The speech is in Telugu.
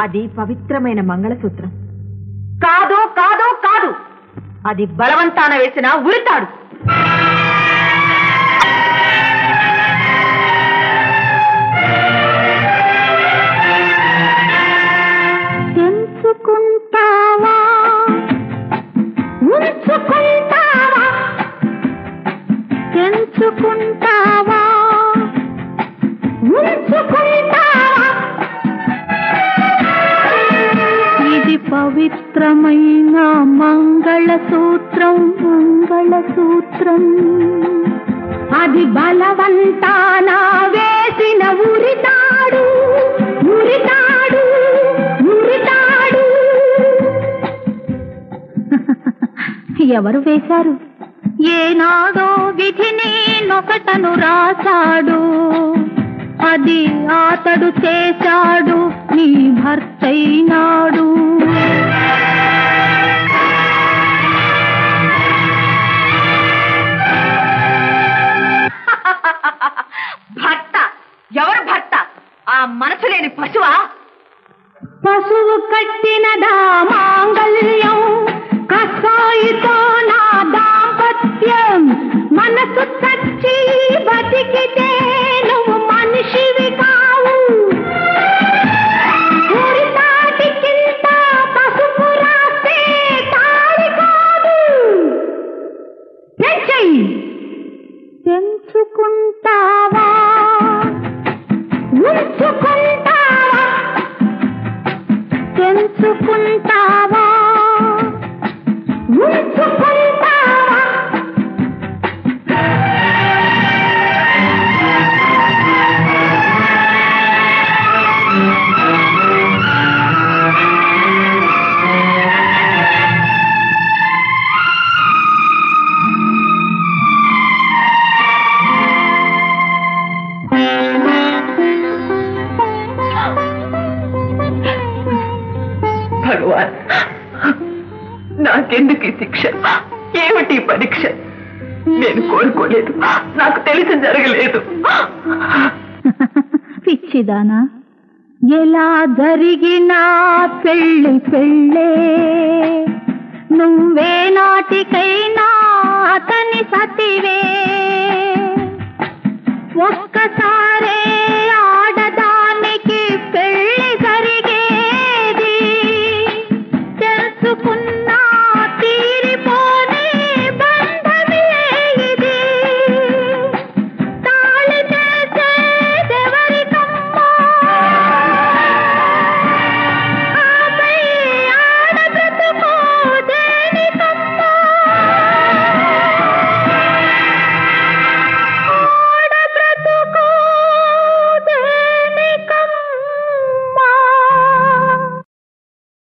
అది పవిత్రమైన మంగళసూత్రం కాదు కాదు కాదు అది బలవంతాన వేసిన ఉరితాడు తెంచుకుంటావా ఉంచుకుంటావా తెంచుకుంటావా ఉంచుకుంటావా ఇది పవిత్రమైన మంగళసూత్రం మంగళసూత్రం అది బలవంతాన వేసిన ఉరితాడు ఉరితాడు ఉరితాడు ఎవరు వేశారు ఏనాడో విధిని నొకటను రాశాడు అది అతడు చేశాడు నీ భర్తైనాడు భర్త ఎవరు భర్త ఆ మనసు లేని పశువా పశువు కట్టినదా మాంగళ్యం కసాయితో నా దాంపత్యం మనసు చచ్చి బతికితే నువ్వు మనిషివి కావు ఉరితాటి కింద పసుపు రాస్తే తాళి కాదు తెంచెయ్యి. తెంచుకుంటావా ఉంచుకుంటావా తెంచుకుంటావా ఉంచుకుంటావా భగవాన్ నాకెందుకు ఈ శిక్ష ఏమిటి ఈ పరీక్ష నేను కోరుకోలేదు నాకు తెలిసి జరగలేదు పిచ్చిదానా ఎలా జరిగినా పెళ్ళి పెళ్ళే నువ్వే నాటికైనా అతని సతివే ఒక్కసారే